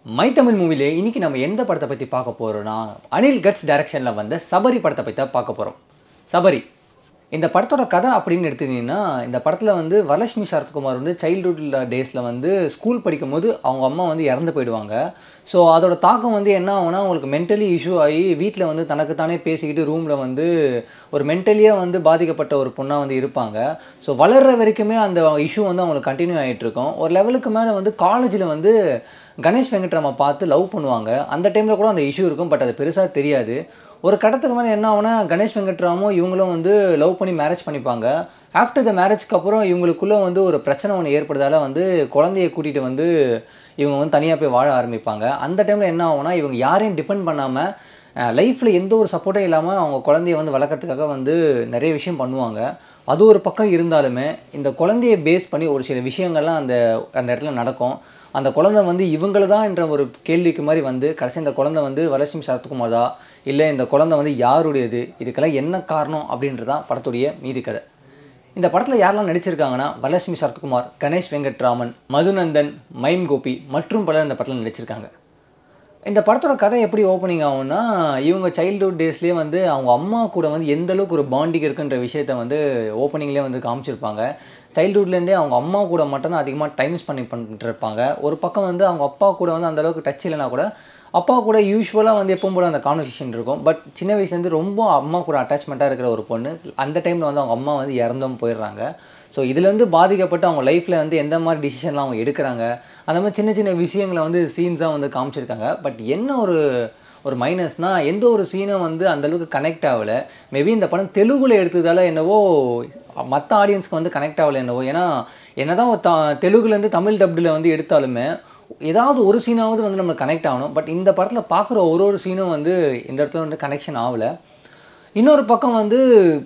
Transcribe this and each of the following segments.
my Tamil மூவிலே இன்னைக்கு நம்ம எந்த படத்தை பற்றி பார்க்க போகிறோம்னா அனில் கட்ஸ் டைரக்ஷனில் வந்த சபரி படத்தை பற்றி தான் பார்க்க போகிறோம் சபரி இந்த படத்தோட கதை அப்படின்னு எடுத்துக்கிட்டிங்கன்னா இந்த படத்தில் வந்து வரலட்சுமி சரத்குமார் வந்து சைல்டுஹுட் டேஸில் வந்து ஸ்கூல் படிக்கும்போது அவங்க அம்மா வந்து இறந்து போயிடுவாங்க ஸோ அதோட தாக்கம் வந்து என்ன ஆகும்னா அவங்களுக்கு மென்டலி இஷ்யூ ஆகி வீட்டில் வந்து தனக்குத்தானே பேசிக்கிட்டு ரூமில் வந்து ஒரு மென்டலியாக வந்து பாதிக்கப்பட்ட ஒரு பொண்ணாக வந்து இருப்பாங்க ஸோ வளர்கிற வரைக்குமே அந்த இஷ்யூ வந்து அவங்களுக்கு கண்டினியூ ஆகிட்டு இருக்கும் ஒரு லெவலுக்கு மேலே வந்து காலேஜில் வந்து கணேஷ் வெங்கட்ராமை பார்த்து லவ் பண்ணுவாங்க அந்த டைமில் கூட அந்த இஷ்யூ இருக்கும் பட் அது பெருசாக தெரியாது ஒரு கடத்துக்கு மேலே என்ன ஆகுனா கணேஷ் வெங்கட்ராமும் இவங்களும் வந்து லவ் பண்ணி மேரேஜ் பண்ணிப்பாங்க ஆஃப்டர் த மேரேஜ்க்கு அப்புறம் இவங்களுக்குள்ளே வந்து ஒரு பிரச்சனை ஒன்று ஏற்படுறதால வந்து குழந்தைய கூட்டிகிட்டு வந்து இவங்க வந்து தனியாக போய் வாழ ஆரம்பிப்பாங்க அந்த டைமில் என்ன ஆகும்னா இவங்க யாரையும் டிபெண்ட் பண்ணாமல் லைஃப்பில் எந்த ஒரு சப்போர்ட்டும் இல்லாமல் அவங்க குழந்தைய வந்து வளர்க்குறதுக்காக வந்து நிறைய விஷயம் பண்ணுவாங்க அது ஒரு பக்கம் இருந்தாலுமே இந்த குழந்தைய பேஸ் பண்ணி ஒரு சில விஷயங்கள்லாம் அந்த அந்த இடத்துல நடக்கும் அந்த குழந்தை வந்து இவங்கள தான் என்ற ஒரு கேள்விக்கு மாதிரி வந்து கடைசி இந்த குழந்தை வந்து வரலட்சுமி சரத்குமார் தான் இல்லை இந்த குழந்தை வந்து யாருடையது இதுக்கெல்லாம் என்ன காரணம் அப்படின்றதான் படத்துடைய மீதி கதை இந்த படத்தில் யாரெல்லாம் நடிச்சிருக்காங்கன்னா வரலட்சுமி சரத்குமார் கணேஷ் வெங்கட்ராமன் மதுநந்தன் மைம் கோபி மற்றும் பலர் இந்த படத்தில் நடிச்சிருக்காங்க இந்த படத்தோட கதை எப்படி ஓப்பனிங் ஆகும்னா இவங்க சைல்டுஹுட் டேஸ்லேயே வந்து அவங்க அம்மா கூட வந்து எந்த அளவுக்கு ஒரு பாண்டிங் இருக்குன்ற விஷயத்த வந்து ஓப்பனிங்லேயே வந்து காமிச்சிருப்பாங்க சைல்டுஹுட்லேருந்தே அவங்க அம்மா கூட மட்டும்தான் அதிகமாக டைம் ஸ்பெண்ட் பண்ணிட்டு இருப்பாங்க ஒரு பக்கம் வந்து அவங்க அப்பா கூட வந்து அந்த அளவுக்கு டச் இல்லைனா கூட அப்பா கூட யூஸ்வலாக வந்து எப்பவும் போல அந்த கான்வர்சேஷன் இருக்கும் பட் சின்ன வயசுலேருந்து ரொம்ப அம்மா கூட அட்டாச்மெண்ட்டாக இருக்கிற ஒரு பொண்ணு அந்த டைமில் வந்து அவங்க அம்மா வந்து இறந்தும் போயிடுறாங்க ஸோ இதுலேருந்து பாதிக்கப்பட்டு அவங்க லைஃப்பில் வந்து எந்த மாதிரி டிசிஷன்லாம் அவங்க எடுக்கிறாங்க அந்த மாதிரி சின்ன சின்ன விஷயங்களை வந்து சீன்ஸாக வந்து காமிச்சிருக்காங்க பட் என்ன ஒரு ஒரு மைனஸ்னால் எந்த ஒரு சீனும் வந்து அந்தளவுக்கு கனெக்ட் ஆகலை மேபி இந்த படம் தெலுங்குல எடுத்ததால என்னவோ மற்ற ஆடியன்ஸ்க்கு வந்து கனெக்ட் ஆகலை என்னவோ ஏன்னா என்னதான் த தெலுங்குலேருந்து தமிழ் டப்டில் வந்து எடுத்தாலுமே ஏதாவது ஒரு சீனாவது வந்து நம்மளுக்கு கனெக்ட் ஆகணும் பட் இந்த படத்தில் பார்க்குற ஒரு ஒரு சீனும் வந்து இந்த இடத்துல வந்து கனெக்ஷன் ஆகலை இன்னொரு பக்கம் வந்து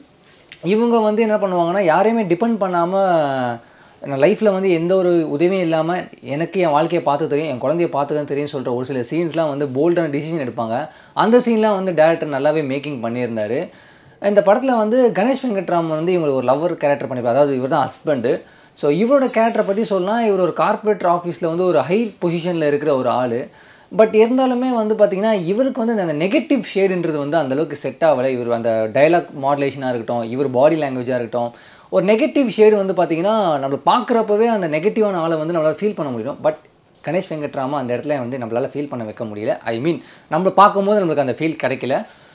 இவங்க வந்து என்ன பண்ணுவாங்கன்னா யாரையுமே டிபெண்ட் பண்ணாமல் நான் லைஃப்பில் வந்து எந்த ஒரு உதவியும் இல்லாமல் எனக்கு என் வாழ்க்கையை பார்த்து தெரியும் என் குழந்தைய பார்த்துதான் தெரியும் சொல்கிற ஒரு சில சீன்ஸ்லாம் வந்து போல்டான டிசிஷன் எடுப்பாங்க அந்த சீன்லாம் வந்து டேரக்டர் நல்லாவே மேக்கிங் பண்ணியிருந்தார் இந்த படத்தில் வந்து கணேஷ் வெங்கட்ராமன் வந்து இவங்களுக்கு ஒரு லவ்வர் கேரக்டர் பண்ணியிருப்பார் அதாவது இவர் தான் ஹஸ்பண்டு ஸோ இவரோட கேரக்டரை பற்றி சொல்லலாம் இவர் ஒரு கார்ப்பரேட் ஆஃபீஸில் வந்து ஒரு ஹை பொசிஷனில் இருக்கிற ஒரு ஆள் பட் இருந்தாலுமே வந்து பார்த்திங்கன்னா இவருக்கு வந்து அந்த நெகட்டிவ் ஷேடுன்றது வந்து அந்தளவுக்கு செட் ஆகலை இவர் அந்த டைலாக் மாடுலேஷனாக இருக்கட்டும் இவர் பாடி லாங்குவேஜாக இருக்கட்டும் ஒரு நெகட்டிவ் ஷேடு வந்து பார்த்திங்கன்னா நம்ம பார்க்குறப்பவே அந்த நெகட்டிவான ஆளை வந்து நம்மளால் ஃபீல் பண்ண முடியும் பட் கணேஷ் வெங்கட்ராமா அந்த இடத்துல வந்து நம்மளால் ஃபீல் பண்ண வைக்க முடியல ஐ மீன் நம்ம பார்க்கும்போது நம்மளுக்கு அந்த ஃபீல் கிடைக்கல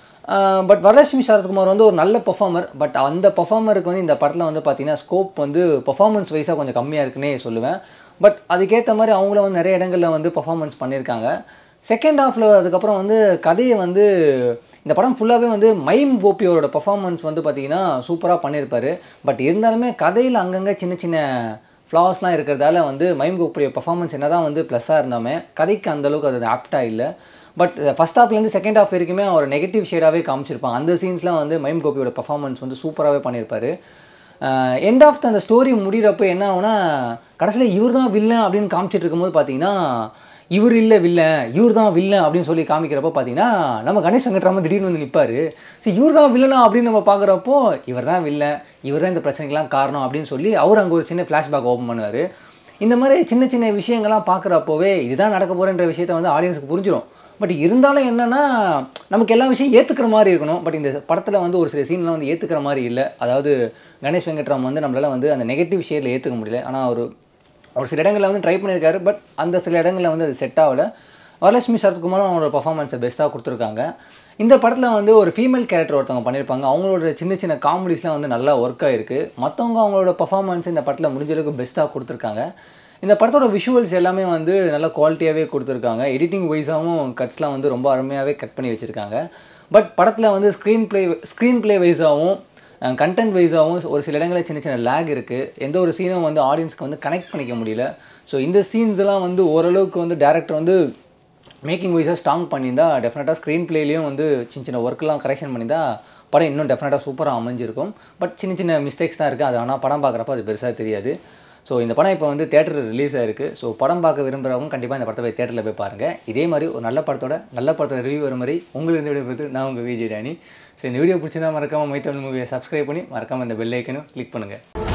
பட் வரலட்சுமி சரத்குமார் வந்து ஒரு நல்ல பர்ஃபார்மர் பட் அந்த பர்ஃபார்மருக்கு வந்து இந்த படத்தில் வந்து பார்த்திங்கன்னா ஸ்கோப் வந்து பர்ஃபார்மன்ஸ் வைஸாக கொஞ்சம் கம்மியாக இருக்குன்னே சொல்லுவேன் பட் அதுக்கேற்ற மாதிரி அவங்கள வந்து நிறைய இடங்களில் வந்து பர்ஃபார்மன்ஸ் பண்ணியிருக்காங்க செகண்ட் ஹாஃபில் அதுக்கப்புறம் வந்து கதையை வந்து இந்த படம் ஃபுல்லாகவே வந்து மைம் கோபியோட பர்ஃபார்மன்ஸ் வந்து பார்த்திங்கன்னா சூப்பராக பண்ணியிருப்பார் பட் இருந்தாலுமே கதையில் அங்கங்கே சின்ன சின்ன ஃப்ளாஸ்லாம் இருக்கிறதால வந்து மைம் கோபியோட பர்ஃபார்மன்ஸ் என்ன தான் வந்து ப்ளஸ்ஸாக இருந்தாமே கதைக்கு அந்தளவுக்கு அது ஆப்டாக இல்லை பட் ஃபஸ்ட் ஹாஃப்லேருந்து செகண்ட் ஹாஃப் வரைக்குமே அவர் நெகட்டிவ் ஷேடாகவே காமிச்சிருப்பாங்க அந்த சீன்ஸ்லாம் வந்து மைம் கோபியோட பர்ஃபார்மன்ஸ் வந்து சூப்பராகவே பண்ணியிருப்பார் எண்ட் ஆஃப் அந்த ஸ்டோரி முடிகிறப்போ என்ன ஆகுனா கடைசியில் இவர் தான் வில்லன் அப்படின்னு காமிச்சிட்டு இருக்கும்போது பார்த்தீங்கன்னா இவர் இல்லை வில்லன் இவர் தான் வில்லன் அப்படின்னு சொல்லி காமிக்கிறப்போ பார்த்தீங்கன்னா நம்ம கணேஷ் வெங்கட்ராமன் திடீர்னு வந்து நிற்பார் ஸோ இவர் தான் வில்லனா அப்படின்னு நம்ம பார்க்குறப்போ இவர் தான் வில்லன் இவர் தான் இந்த பிரச்சனைக்கெலாம் காரணம் அப்படின்னு சொல்லி அவர் அங்கே ஒரு சின்ன ஃப்ளாஷ்பேக் ஓப்பன் பண்ணுவார் இந்த மாதிரி சின்ன சின்ன விஷயங்கள்லாம் பார்க்குறப்போவே இதுதான் நடக்க போகிறன்ற விஷயத்த வந்து ஆடியன்ஸுக்கு புரிஞ்சிடும் பட் இருந்தாலும் என்னென்னா நமக்கு எல்லா விஷயம் ஏற்றுக்கிற மாதிரி இருக்கணும் பட் இந்த படத்தில் வந்து ஒரு சில சீன்லாம் வந்து ஏற்றுக்கிற மாதிரி இல்லை அதாவது கணேஷ் வெங்கட்ராம் வந்து நம்மளால் வந்து அந்த நெகட்டிவ் ஷேடில் ஏற்றுக்க முடியல ஆனால் ஒரு ஒரு சில இடங்களில் வந்து ட்ரை பண்ணியிருக்காரு பட் அந்த சில இடங்களில் வந்து அது செட் ஆகலை வரலட்சுமி சரத்குமாரும் அவங்களோட பர்ஃபார்மன்ஸை பெஸ்ட்டாக கொடுத்துருக்காங்க இந்த படத்தில் வந்து ஒரு ஃபீமேல் கேரக்டர் ஒருத்தவங்க பண்ணியிருப்பாங்க அவங்களோட சின்ன சின்ன காமெடிஸ்லாம் வந்து நல்லா ஒர்க் ஆகிருக்கு மற்றவங்க அவங்களோட பர்ஃபார்மன்ஸ் இந்த படத்தில் முடிஞ்ச அளவுக்கு பெஸ்ட்டாக கொடுத்துருக்காங்க இந்த படத்தோட விஷுவல்ஸ் எல்லாமே வந்து நல்ல குவாலிட்டியாகவே கொடுத்துருக்காங்க எடிட்டிங் வைஸாகவும் கட்ஸ்லாம் வந்து ரொம்ப அருமையாகவே கட் பண்ணி வச்சுருக்காங்க பட் படத்தில் வந்து ஸ்க்ரீன் ப்ளே ஸ்க்ரீன் ப்ளே வைஸாகவும் கண்டென்ட் வைஸாகவும் ஒரு சில இடங்களில் சின்ன சின்ன லேக் இருக்குது எந்த ஒரு சீனும் வந்து ஆடியன்ஸ்க்கு வந்து கனெக்ட் பண்ணிக்க முடியல ஸோ இந்த சீன்ஸ் எல்லாம் வந்து ஓரளவுக்கு வந்து டேரக்டர் வந்து மேக்கிங் வைஸாக ஸ்ட்ராங் பண்ணியிருந்தா டெஃபினட்டாக ஸ்க்ரீன் ப்ளேலையும் வந்து சின்ன சின்ன ஒர்க்கெலாம் கரெக்ஷன் பண்ணியிருந்தா படம் இன்னும் டெஃபினட்டாக சூப்பராக அமைஞ்சிருக்கும் பட் சின்ன சின்ன மிஸ்டேக்ஸ் தான் இருக்குது அது ஆனால் படம் பார்க்குறப்ப அது பெருசாக தெரியாது ஸோ இந்த படம் இப்போ வந்து தேட்டரில் ரிலீஸ் ஆயிருக்கு ஸோ படம் பார்க்க விரும்புகிறவங்க கண்டிப்பாக இந்த படத்தை போய் தேட்டரில் போய் பாருங்கள் இதே மாதிரி ஒரு நல்ல படத்தோட நல்ல படத்தோட ரிவ்யூ வர மாதிரி உங்களுக்கு இந்த வீடியோ பார்த்து நான் உங்கள் விஜய் டேனி ஸோ இந்த வீடியோ பிடிச்சிருந்தா மறக்காமல் மைத்தமிழ் மூவியை சப்ஸ்கிரைப் பண்ணி மறக்காமல் இந்த பெல் ஐக்கனும் கிளிக் பண்ணுங்கள்